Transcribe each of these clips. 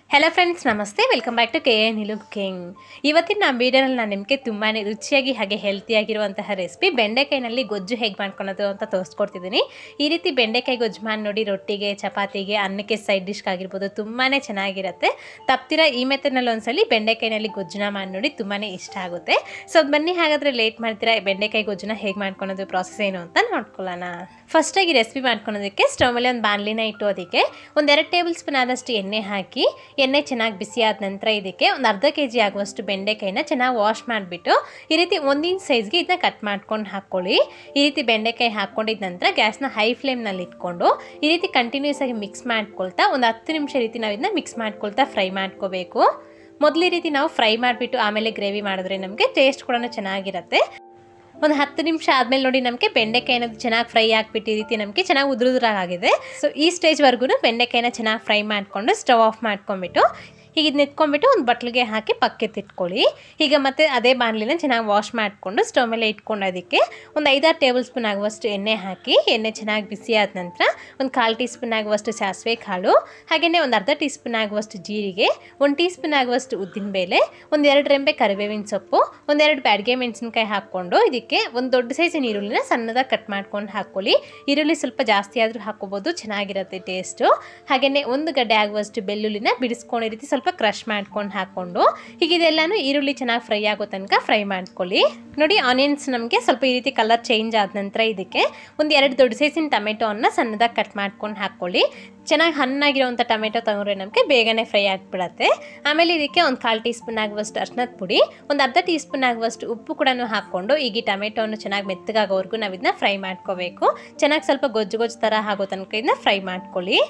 hello friends namaste welcome back to K A Nilu cooking ಇವತ್ತಿನ ನಮ್ಮ ವೀಡಿಯೋನಲ್ಲಿ ನಾನು ನಿಮಗೆ ತುಂಬಾ ರುಚಿಯಾಗಿ ಹಾಗೆ ಹೆಲ್ತಿಯಾಗಿರುವಂತಹ ರೆಸಿಪಿ ಬೆಂಡೆಕಾಯಿನಲ್ಲಿ ಗೊಜ್ಜು ಹೇಗೆ ಮಾಡ್ಕೊಳೋದು ಅಂತ ತೋರಿಸ್ಕೊಡ್ತಿದ್ದೀನಿ ಈ ರೀತಿ ಬೆಂಡೆಕಾಯಿ ಗೊಜ್ಜು ಮಾಡಿ ನೋಡಿ ರೊಟ್ಟಿಗೆ ಚಪಾತಿಗೆ ಅನ್ನಕ್ಕೆ ಸೈಡ್ ಡಿಶ್ ಆಗಿರ್ಬೋದು ತುಂಬಾ ಚೆನ್ನಾಗಿರುತ್ತೆ ತಪ್ತಿರ ಈ ಮೆಥಡ್ನಲ್ಲಿ ಒಂದ್ಸಲಿ ಬೆಂಡೆಕಾಯಿನಲ್ಲಿ ಗೊಜ್ಜುನ ಮಾಡಿ ನೋಡಿ ತುಂಬಾ ಇಷ್ಟ ಆಗುತ್ತೆ ಸೊ ಬನ್ನಿ ಹಾಗಾದರೆ ಲೇಟ್ ಮಾಡ್ತೀರಾ ಬೆಂಡೆಕಾಯಿ ಗೊಜ್ಜುನ ಹೇಗೆ ಮಾಡ್ಕೊಳೋದು ಪ್ರಾಸೆಸ್ ಏನು ಅಂತ ನೋಡ್ಕೊಳ್ಳೋಣ ಫಸ್ಟಾಗಿ ರೆಸಿಪಿ ಮಾಡ್ಕೊಳೋದಕ್ಕೆ ಸ್ಟವ್ ಮೇಲೆ ಒಂದು ಬಾಣಲಿನ ಇಟ್ಟು ಅದಕ್ಕೆ ಒಂದೆರಡು ಟೇಬಲ್ ಸ್ಪೂನ್ ಆದಷ್ಟು ಎಣ್ಣೆ ಹಾಕಿ ಎಣ್ಣೆ ಚೆನ್ನಾಗಿ ಬಿಸಿ ಆದ ನಂತರ ಇದಕ್ಕೆ ಒಂದು ಅರ್ಧ ಕೆ ಜಿ ಆಗುವಷ್ಟು ಬೆಂಡೆಕಾಯಿನ ಚೆನ್ನಾಗಿ ವಾಶ್ ಮಾಡಿಬಿಟ್ಟು ಈ ರೀತಿ ಒಂದಿನ ಸೈಜ್ಗೆ ಇದನ್ನ ಕಟ್ ಮಾಡ್ಕೊಂಡು ಹಾಕ್ಕೊಳ್ಳಿ ಈ ರೀತಿ ಬೆಂಡೆಕಾಯಿ ಹಾಕ್ಕೊಂಡಿದ ನಂತರ ಗ್ಯಾಸ್ನ ಹೈ ಫ್ಲೇಮ್ನಲ್ಲಿ ಇಟ್ಕೊಂಡು ಈ ರೀತಿ ಕಂಟಿನ್ಯೂಸ್ ಆಗಿ ಮಿಕ್ಸ್ ಮಾಡ್ಕೊಳ್ತಾ ಒಂದು ಹತ್ತು ನಿಮಿಷ ರೀತಿ ನಾವು ಇದನ್ನ ಮಿಕ್ಸ್ ಮಾಡ್ಕೊಳ್ತಾ ಫ್ರೈ ಮಾಡ್ಕೋಬೇಕು ಮೊದಲ ರೀತಿ ನಾವು ಫ್ರೈ ಮಾಡಿಬಿಟ್ಟು ಆಮೇಲೆ ಗ್ರೇವಿ ಮಾಡಿದ್ರೆ ನಮಗೆ ಟೇಸ್ಟ್ ಕೂಡ ಚೆನ್ನಾಗಿರುತ್ತೆ ಒಂದು ಹತ್ತು ನಿಮಿಷ ಆದಮೇಲೆ ನೋಡಿ ನಮಗೆ ಬೆಂಡೆಕಾಯಿ ಅನ್ನೋದು ಚೆನ್ನಾಗಿ ಫ್ರೈ ಆಗಿಬಿಟ್ಟು ಈ ರೀತಿ ನಮಗೆ ಚೆನ್ನಾಗಿ ಉದುರುದ್ರಾಗಿದೆ ಸೊ ಈ ಸ್ಟೇಜ್ವರೆಗೂ ಬೆಂಡೆಕಾಯಿನ ಚೆನ್ನಾಗಿ ಫ್ರೈ ಮಾಡಿಕೊಂಡು ಸ್ಟವ್ ಆಫ್ ಮಾಡ್ಕೊಂಬಿಟ್ಟು ಈಗ ಇದನ್ನ ಎತ್ಕೊಂಡ್ಬಿಟ್ಟು ಒಂದು ಬಟ್ಲಿಗೆ ಹಾಕಿ ಪಕ್ಕೆತ್ತಿಟ್ಕೊಳ್ಳಿ ಈಗ ಮತ್ತೆ ಅದೇ ಬಾಣಲಿನ ಚೆನ್ನಾಗಿ ವಾಶ್ ಮಾಡಿಕೊಂಡು ಸ್ಟವ್ ಮೇಲೆ ಇಟ್ಕೊಂಡು ಅದಕ್ಕೆ ಒಂದು ಐದಾರು ಟೇಬಲ್ ಸ್ಪೂನ್ ಆಗುವಷ್ಟು ಎಣ್ಣೆ ಹಾಕಿ ಎಣ್ಣೆ ಚೆನ್ನಾಗಿ ಬಿಸಿ ಆದ ನಂತರ ಒಂದು ಕಾಲು ಟೀ ಸ್ಪೂನ್ ಆಗುವಷ್ಟು ಸಾಸಿವೆ ಕಾಳು ಹಾಗೆಯೇ ಒಂದು ಅರ್ಧ ಟೀ ಸ್ಪೂನ್ ಆಗುವಷ್ಟು ಜೀರಿಗೆ ಒಂದು ಟೀ ಸ್ಪೂನ್ ಆಗುವಷ್ಟು ಉದ್ದಿನಬೇಳೆ ಒಂದು ಎರಡು ರೆಂಬೆ ಕರಿಬೇವಿನ ಸೊಪ್ಪು ಒಂದೆರಡು ಬ್ಯಾಡ್ಗೆ ಮೆಣಸಿನ್ಕಾಯಿ ಹಾಕ್ಕೊಂಡು ಇದಕ್ಕೆ ಒಂದು ದೊಡ್ಡ ಸೈಜಿನ ಈರುಳ್ಳಿನ ಸಣ್ಣದಾಗಿ ಕಟ್ ಮಾಡ್ಕೊಂಡು ಹಾಕ್ಕೊಳ್ಳಿ ಈರುಳ್ಳಿ ಸ್ವಲ್ಪ ಜಾಸ್ತಿ ಆದರೂ ಹಾಕ್ಕೋಬೋದು ಚೆನ್ನಾಗಿರುತ್ತೆ ಟೇಸ್ಟು ಹಾಗೆಯೇ ಒಂದು ಗಡ್ಡೆ ಆಗುವಷ್ಟು ಬೆಳ್ಳುಳ್ಳಿನ ಬಿಡಿಸ್ಕೊಂಡು ಈ ರೀತಿ ಸ್ವಲ್ಪ ಕ್ರಷ್ ಮಾಡ್ಕೊಂಡು ಹಾಕ್ಕೊಂಡು ಹೀಗೆ ಇದೆಲ್ಲನೂ ಈರುಳ್ಳಿ ಚೆನ್ನಾಗಿ ಫ್ರೈ ಆಗೋ ತನಕ ಫ್ರೈ ಮಾಡ್ಕೊಳ್ಳಿ ನೋಡಿ ಆನಿಯನ್ಸ್ ನಮಗೆ ಸ್ವಲ್ಪ ಈ ರೀತಿ ಕಲರ್ ಚೇಂಜ್ ಆದ ನಂತರ ಇದಕ್ಕೆ ಒಂದು ಎರಡು ದೊಡ್ಡ ಸೈಜಿನ ಟೊಮೆಟೋನ ಸಣ್ಣದಾಗಿ ಕಟ್ ಮಾಡ್ಕೊಂಡು ಹಾಕ್ಕೊಳ್ಳಿ ಚೆನ್ನಾಗಿ ಹಣ್ಣಾಗಿರೋವಂಥ ಟೊಮೆಟೊ ತಗೊಂಡ್ರೆ ನಮಗೆ ಬೇಗನೆ ಫ್ರೈ ಆಗಿಬಿಡತ್ತೆ ಆಮೇಲೆ ಇದಕ್ಕೆ ಒಂದು ಕಾಲು ಟೀ ಸ್ಪೂನ್ ಆಗುವಷ್ಟು ಅರ್ಶನದ ಪುಡಿ ಒಂದು ಅರ್ಧ ಟೀ ಸ್ಪೂನ್ ಆಗುವಷ್ಟು ಉಪ್ಪು ಕೂಡ ಹಾಕ್ಕೊಂಡು ಈಗ ಈ ಟೊಮೆಟೊವನ್ನು ಚೆನ್ನಾಗಿ ಮೆತ್ತಗಾಗೋವರೆಗೂ ನಾವು ಇದನ್ನ ಫ್ರೈ ಮಾಡ್ಕೋಬೇಕು ಚೆನ್ನಾಗಿ ಸ್ವಲ್ಪ ಗೊಜ್ಜು ಗೊಜ್ಜು ಥರ ಆಗೋ ತನಕ ಇದನ್ನ ಫ್ರೈ ಮಾಡ್ಕೊಳ್ಳಿ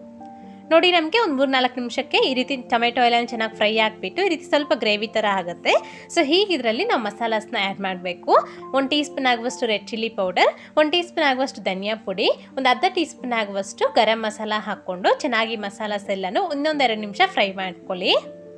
ನೋಡಿ ನಮಗೆ ಒಂದು ಮೂರು ನಾಲ್ಕು ನಿಮಿಷಕ್ಕೆ ಈ ರೀತಿ ಟೊಮೆಟೊ ಎಲ್ಲ ಚೆನ್ನಾಗಿ ಫ್ರೈ ಆಗಿಬಿಟ್ಟು ಈ ರೀತಿ ಸ್ವಲ್ಪ ಗ್ರೇವಿ ಥರ ಆಗುತ್ತೆ ಸೊ ಹೀಗೆ ಇದರಲ್ಲಿ ನಾವು ಮಸಾಲಾಸ್ನ ಆ್ಯಡ್ ಮಾಡಬೇಕು ಒಂದು ಟೀ ಸ್ಪೂನ್ ಆಗುವಷ್ಟು ರೆಡ್ ಚಿಲ್ಲಿ ಪೌಡರ್ ಒಂದು ಟೀ ಸ್ಪೂನ್ ಆಗುವಷ್ಟು ಧನಿಯಾ ಪುಡಿ ಒಂದು ಅರ್ಧ ಟೀ ಸ್ಪೂನ್ ಆಗುವಷ್ಟು ಗರಂ ಮಸಾಲ ಹಾಕ್ಕೊಂಡು ಚೆನ್ನಾಗಿ ಮಸಾಲಾಸ್ ಎಲ್ಲನೂ ಇನ್ನೊಂದೆರಡು ನಿಮಿಷ ಫ್ರೈ ಮಾಡ್ಕೊಳ್ಳಿ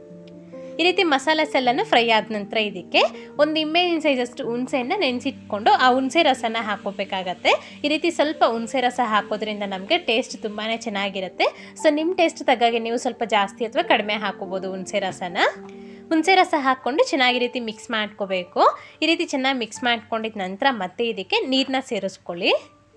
ಈ ರೀತಿ ಮಸಾಲಾಸ್ ಎಲ್ಲನೂ ಫ್ರೈ ಆದ ನಂತರ ಇದಕ್ಕೆ ಒಂದು ನಿಂಬೆಹಣ್ಣಿನ ಸೈಜಷ್ಟು ಹುಣಸೆಯನ್ನು ನೆನೆಸಿಟ್ಕೊಂಡು ಆ ಹುಣಸೆ ರಸನ ಹಾಕೋಬೇಕಾಗತ್ತೆ ಈ ರೀತಿ ಸ್ವಲ್ಪ ಹುಣಸೆ ರಸ ಹಾಕೋದ್ರಿಂದ ನಮಗೆ ಟೇಸ್ಟ್ ತುಂಬಾ ಚೆನ್ನಾಗಿರುತ್ತೆ ಸೊ ನಿಮ್ಮ ಟೇಸ್ಟ್ ತಗ್ಗಾಗೆ ನೀವು ಸ್ವಲ್ಪ ಜಾಸ್ತಿ ಅಥವಾ ಕಡಿಮೆ ಹಾಕೋಬೋದು ಹುಣಸೆ ರಸನ ಹುಣಸೆ ರಸ ಹಾಕ್ಕೊಂಡು ಚೆನ್ನಾಗಿ ರೀತಿ ಮಿಕ್ಸ್ ಮಾಡ್ಕೋಬೇಕು ಈ ರೀತಿ ಚೆನ್ನಾಗಿ ಮಿಕ್ಸ್ ಮಾಡ್ಕೊಂಡಿದ ನಂತರ ಮತ್ತೆ ಇದಕ್ಕೆ ನೀರನ್ನ ಸೇರಿಸ್ಕೊಳ್ಳಿ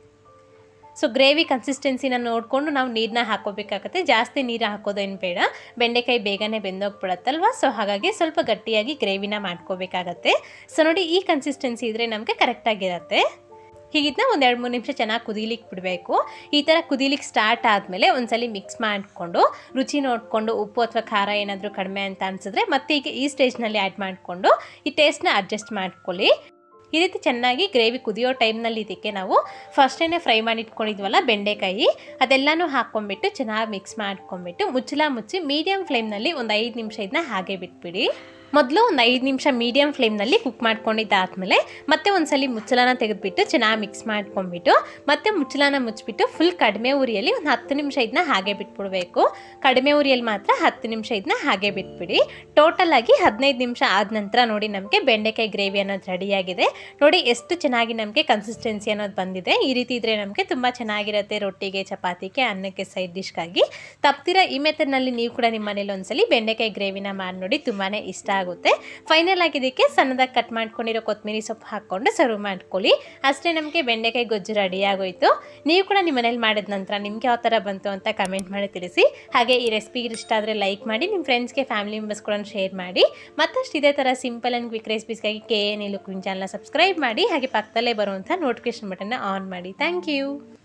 ಸೊ ಗ್ರೇವಿ ಕನ್ಸಿಸ್ಟೆನ್ಸಿನ ನೋಡಿಕೊಂಡು ನಾವು ನೀರನ್ನ ಹಾಕೋಬೇಕಾಗತ್ತೆ ಜಾಸ್ತಿ ನೀರು ಹಾಕೋದೇನು ಬೇಡ ಬೆಂಡೆಕಾಯಿ ಬೇಗನೆ ಬೆಂದೋಗ್ಬಿಡತ್ತಲ್ವ ಸೊ ಹಾಗಾಗಿ ಸ್ವಲ್ಪ ಗಟ್ಟಿಯಾಗಿ ಗ್ರೇವಿನ ಮಾಡ್ಕೋಬೇಕಾಗತ್ತೆ ಸೊ ನೋಡಿ ಈ ಕನ್ಸಿಸ್ಟೆನ್ಸಿ ಇದ್ದರೆ ನಮಗೆ ಕರೆಕ್ಟಾಗಿರುತ್ತೆ ಹೀಗಿದ್ನ ಒಂದು ಎರಡು ಮೂರು ನಿಮಿಷ ಚೆನ್ನಾಗಿ ಕುದೀಲಿಕ್ಕೆ ಬಿಡಬೇಕು ಈ ಥರ ಕುದೀಲಿಕ್ಕೆ ಸ್ಟಾರ್ಟ್ ಆದಮೇಲೆ ಒಂದ್ಸಲಿ ಮಿಕ್ಸ್ ಮಾಡಿಕೊಂಡು ರುಚಿ ನೋಡಿಕೊಂಡು ಉಪ್ಪು ಅಥವಾ ಖಾರ ಏನಾದರೂ ಕಡಿಮೆ ಅಂತ ಅನಿಸಿದ್ರೆ ಮತ್ತೆ ಈಗ ಈ ಸ್ಟೇಜ್ನಲ್ಲಿ ಆ್ಯಡ್ ಮಾಡಿಕೊಂಡು ಈ ಟೇಸ್ಟ್ನ ಅಡ್ಜಸ್ಟ್ ಮಾಡ್ಕೊಳ್ಳಿ ಈ ರೀತಿ ಚೆನ್ನಾಗಿ ಗ್ರೇವಿ ಕುದಿಯೋ ಟೈಮ್ನಲ್ಲಿ ಇದಕ್ಕೆ ನಾವು ಫಸ್ಟೇ ಫ್ರೈ ಮಾಡಿ ಇಟ್ಕೊಂಡಿದ್ವಲ್ಲ ಬೆಂಡೆಕಾಯಿ ಅದೆಲ್ಲನೂ ಹಾಕ್ಕೊಂಬಿಟ್ಟು ಚೆನ್ನಾಗಿ ಮಿಕ್ಸ್ ಮಾಡ್ಕೊಂಬಿಟ್ಟು ಮುಚ್ಚಲ ಮುಚ್ಚಿ ಮೀಡಿಯಮ್ ಫ್ಲೇಮ್ನಲ್ಲಿ ಒಂದು ಐದು ನಿಮಿಷ ಇದನ್ನ ಹಾಗೆ ಬಿಟ್ಬಿಡಿ ಮೊದಲು ಒಂದು ಐದು ನಿಮಿಷ ಮೀಡಿಯಮ್ ಫ್ಲೇಮ್ನಲ್ಲಿ ಕುಕ್ ಮಾಡ್ಕೊಂಡಿದ್ದಾದಮೇಲೆ ಮತ್ತೆ ಒಂದ್ಸಲಿ ಮುಚ್ಚಳನ ತೆಗೆದುಬಿಟ್ಟು ಚೆನ್ನಾಗಿ ಮಿಕ್ಸ್ ಮಾಡ್ಕೊಂಬಿಟ್ಟು ಮತ್ತೆ ಮುಚ್ಚಳನ ಮುಚ್ಚಿಬಿಟ್ಟು ಫುಲ್ ಕಡಿಮೆ ಉರಿಯಲ್ಲಿ ಒಂದು ಹತ್ತು ನಿಮಿಷ ಇದನ್ನ ಹಾಗೆ ಬಿಟ್ಬಿಡಬೇಕು ಕಡಿಮೆ ಉರಿಯಲ್ಲಿ ಮಾತ್ರ ಹತ್ತು ನಿಮಿಷ ಇದನ್ನ ಹಾಗೆ ಬಿಟ್ಬಿಡಿ ಟೋಟಲ್ ಆಗಿ ಹದಿನೈದು ನಿಮಿಷ ಆದ ನಂತರ ನೋಡಿ ನಮಗೆ ಬೆಂಡೆಕಾಯಿ ಗ್ರೇವಿ ಅನ್ನೋದು ರೆಡಿಯಾಗಿದೆ ನೋಡಿ ಎಷ್ಟು ಚೆನ್ನಾಗಿ ನಮಗೆ ಕನ್ಸಿಸ್ಟೆನ್ಸಿ ಅನ್ನೋದು ಬಂದಿದೆ ಈ ರೀತಿ ಇದ್ದರೆ ನಮಗೆ ತುಂಬ ಚೆನ್ನಾಗಿರುತ್ತೆ ರೊಟ್ಟಿಗೆ ಚಪಾತಿಗೆ ಅನ್ನಕ್ಕೆ ಸೈಡ್ ಡಿಶ್ಗಾಗಿ ತಪ್ತಿರ ಈ ಮೆಥಡ್ನಲ್ಲಿ ನೀವು ಕೂಡ ನಿಮ್ಮ ಮನೇಲಿ ಒಂದ್ಸಲಿ ಬೆಂಡೆಕಾಯಿ ಗ್ರೇವಿನ ಮಾಡಿ ನೋಡಿ ತುಂಬಾ ಇಷ್ಟ ಆಗುತ್ತೆ ಫೈನಲ್ ಆಗಿ ಇದಕ್ಕೆ ಸಣ್ಣದಾಗಿ ಕಟ್ ಮಾಡ್ಕೊಂಡಿರೋ ಕೊತ್ತಂಬರಿ ಸೊಪ್ಪು ಹಾಕ್ಕೊಂಡು ಸರ್ವ್ ಮಾಡ್ಕೊಳ್ಳಿ ಅಷ್ಟೇ ನಮಗೆ ಬೆಂಡೆಕಾಯಿ ಗೊಜ್ಜು ರೆಡಿ ಆಗೋಯ್ತು ನೀವು ಕೂಡ ನಿಮ್ಮ ಮನೇಲಿ ಮಾಡಿದ ನಂತರ ನಿಮ್ಗೆ ಯಾವ ಥರ ಬಂತು ಅಂತ ಕಮೆಂಟ್ ಮಾಡಿ ತಿಳಿಸಿ ಹಾಗೆ ಈ ರೆಸಿಪಿ ಇಷ್ಟ ಆದರೆ ಲೈಕ್ ಮಾಡಿ ನಿಮ್ಮ ಫ್ರೆಂಡ್ಸ್ಗೆ ಫ್ಯಾಮಿಲಿ ಮೆಂಬರ್ಸ್ ಕೂಡ ಶೇರ್ ಮಾಡಿ ಮತ್ತಷ್ಟು ಇದೇ ಥರ ಸಿಂಪಲ್ ಆ್ಯಂಡ್ ಕ್ವಿಕ್ ರೆಸಿಪೀಸ್ಗಾಗಿ ಕೆ ಎನ್ ಇಲು ಕುಕಿಂಗ್ ಚಾನಲ್ನ ಸಬ್ಸ್ಕ್ರೈಬ್ ಮಾಡಿ ಹಾಗೆ ಪಕ್ಕದಲ್ಲೇ ಬರುವಂಥ ನೋಟಿಫಿಕೇಶನ್ ಬಟನ್ನ ಆನ್ ಮಾಡಿ ಥ್ಯಾಂಕ್ ಯು